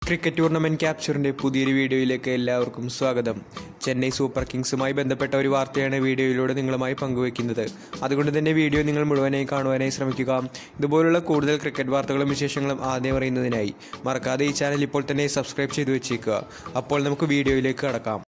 cricket tournament ക്യാപ്ചറിന്റെ പുതിയൊരു വീഡിയോയിലേക്ക് എല്ലാവർക്കും സ്വാഗതം ചെന്നൈ സൂപ്പർ കിങ്സുമായി ബന്ധപ്പെട്ട ഒരു വാർത്തയാണ് വീഡിയോയിലൂടെ നിങ്ങളുമായി പങ്കുവയ്ക്കുന്നത് അതുകൊണ്ട് തന്നെ വീഡിയോ നിങ്ങൾ മുഴുവനായി കാണുവാനായി ശ്രമിക്കുക ഇതുപോലുള്ള കൂടുതൽ ക്രിക്കറ്റ് വാർത്തകളും വിശേഷങ്ങളും ആദ്യം അറിയുന്നതിനായി മറക്കാതെ ഈ ചാനൽ ഇപ്പോൾ തന്നെ സബ്സ്ക്രൈബ് ചെയ്തു വെച്ചേക്കുക അപ്പോൾ നമുക്ക് വീഡിയോയിലേക്ക് കടക്കാം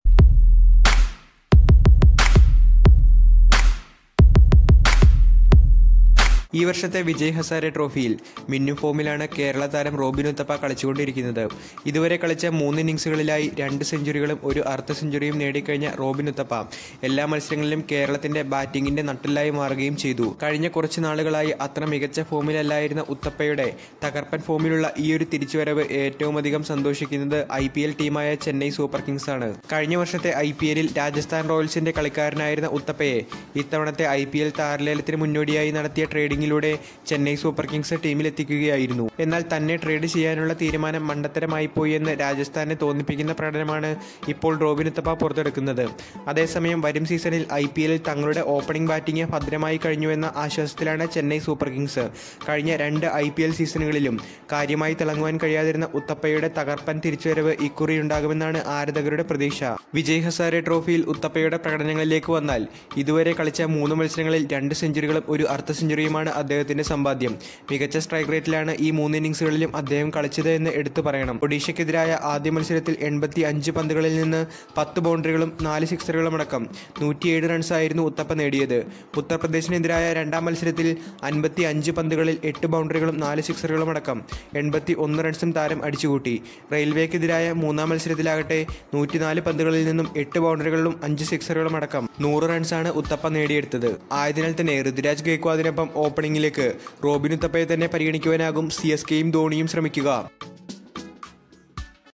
ഈ വർഷത്തെ വിജയ് ഹസാരെ ട്രോഫിയിൽ മിന്നും ഫോമിലാണ് കേരള താരം റോബിൻ ഉത്തപ്പ കളിച്ചുകൊണ്ടിരിക്കുന്നത് ഇതുവരെ കളിച്ച മൂന്ന് ഇന്നിംഗ്സുകളിലായി രണ്ട് സെഞ്ചുറികളും ഒരു അർദ്ധ സെഞ്ചുറിയും നേടിക്കഴിഞ്ഞ റോബിൻ ഉത്തപ്പ എല്ലാ മത്സരങ്ങളിലും കേരളത്തിന്റെ ബാറ്റിംഗിന്റെ നട്ടിലായി മാറുകയും ചെയ്തു കഴിഞ്ഞ കുറച്ച് നാളുകളായി അത്ര മികച്ച ഫോമിലല്ലായിരുന്ന ഉത്തപ്പയുടെ തകർപ്പൻ ഫോമിലുള്ള ഈ ഒരു തിരിച്ചുവരവ് ഏറ്റവും അധികം സന്തോഷിക്കുന്നത് ഐ പി എൽ ടീമായ ചെന്നൈ സൂപ്പർ കിങ്സ് ആണ് കഴിഞ്ഞ വർഷത്തെ ഐ പി എല്ലിൽ രാജസ്ഥാൻ റോയൽസിന്റെ കളിക്കാരനായിരുന്ന ഉത്തപ്പയെ ഇത്തവണത്തെ ഐ പി എൽ താരലേലത്തിന് മുന്നോടിയായി നടത്തിയ ട്രേഡിംഗിലൂടെ ചെന്നൈ സൂപ്പർ കിങ്സ് ടീമിലെത്തിക്കുകയായിരുന്നു എന്നാൽ തന്നെ ട്രേഡ് ചെയ്യാനുള്ള തീരുമാനം മണ്ടത്തരമായി പോയി എന്ന് രാജസ്ഥാനെ തോന്നിപ്പിക്കുന്ന പ്രകടനമാണ് ഇപ്പോൾ റോബിൻ ഉത്തപ്പ പുറത്തെടുക്കുന്നത് അതേസമയം വരും സീസണിൽ ഐ പി എല്ലിൽ തങ്ങളുടെ ഓപ്പണിംഗ് ബാറ്റിംഗ് ഭദ്രമായി കഴിഞ്ഞുവെന്ന ആശ്വാസത്തിലാണ് ചെന്നൈ സൂപ്പർ കിങ്സ് കഴിഞ്ഞ രണ്ട് ഐ പി എൽ സീസണുകളിലും കാര്യമായി തിളങ്ങുവാൻ കഴിയാതിരുന്ന ഉത്തപ്പയുടെ തകർപ്പൻ തിരിച്ചുവരവ് ഇക്കുറി ഉണ്ടാകുമെന്നാണ് ആരാധകരുടെ പ്രതീക്ഷ വിജയ് ഹസാരെ ട്രോഫിയിൽ ഉത്തപ്പയുടെ പ്രകടനങ്ങളിലേക്ക് വന്നാൽ ഇതുവരെ കളിച്ച മൂന്ന് മത്സരങ്ങളിൽ രണ്ട് സെഞ്ചുറികളും ഒരു അർദ്ധ സെഞ്ചുറിയുമാണ് അദ്ദേഹത്തിന്റെ സമ്പാദ്യം മികച്ച സ്ട്രൈക്ക് റേറ്റിലാണ് ഈ മൂന്ന് ഇന്നിംഗ്സുകളിലും അദ്ദേഹം കളിച്ചത് എന്ന് എടുത്തു പറയണം ഒഡീഷയ്ക്കെതിരായ ആദ്യ മത്സരത്തിൽ എൺപത്തി അഞ്ച് പന്തുകളിൽ നിന്ന് പത്ത് ബൗണ്ടറികളും നാല് സിക്സറുകളും അടക്കം നൂറ്റിയേഴ് റൺസായിരുന്നു ഉത്തപ്പ നേടിയത് ഉത്തർപ്രദേശിനെതിരായ രണ്ടാം മത്സരത്തിൽ അൻപത്തി അഞ്ച് പന്തുകളിൽ എട്ട് ബൗണ്ടറികളും നാല് സിക്സറുകളും അടക്കം എൺപത്തി ഒന്ന് റൺസും താരം അടിച്ചുകൂട്ടി റെയിൽവേക്കെതിരായ മൂന്നാം മത്സരത്തിലാകട്ടെ നൂറ്റിനാല് പന്തുകളിൽ നിന്നും എട്ട് ബൗണ്ടറികളിലും അഞ്ച് സിക്സറുകളും അടക്കം നൂറ് റൺസാണ് ഉത്തപ്പ നേടിയെടുത്തത് ആയതിനാൽ തന്നെ ഋതുരാജ് ഗെയ്ക്വാദിനൊപ്പം ഓപ്പണിംഗിലേക്ക് റോബിൻ ഉത്തപ്പയെ തന്നെ പരിഗണിക്കുവാനാകും സി എസ് കെയും ധോണിയും ശ്രമിക്കുക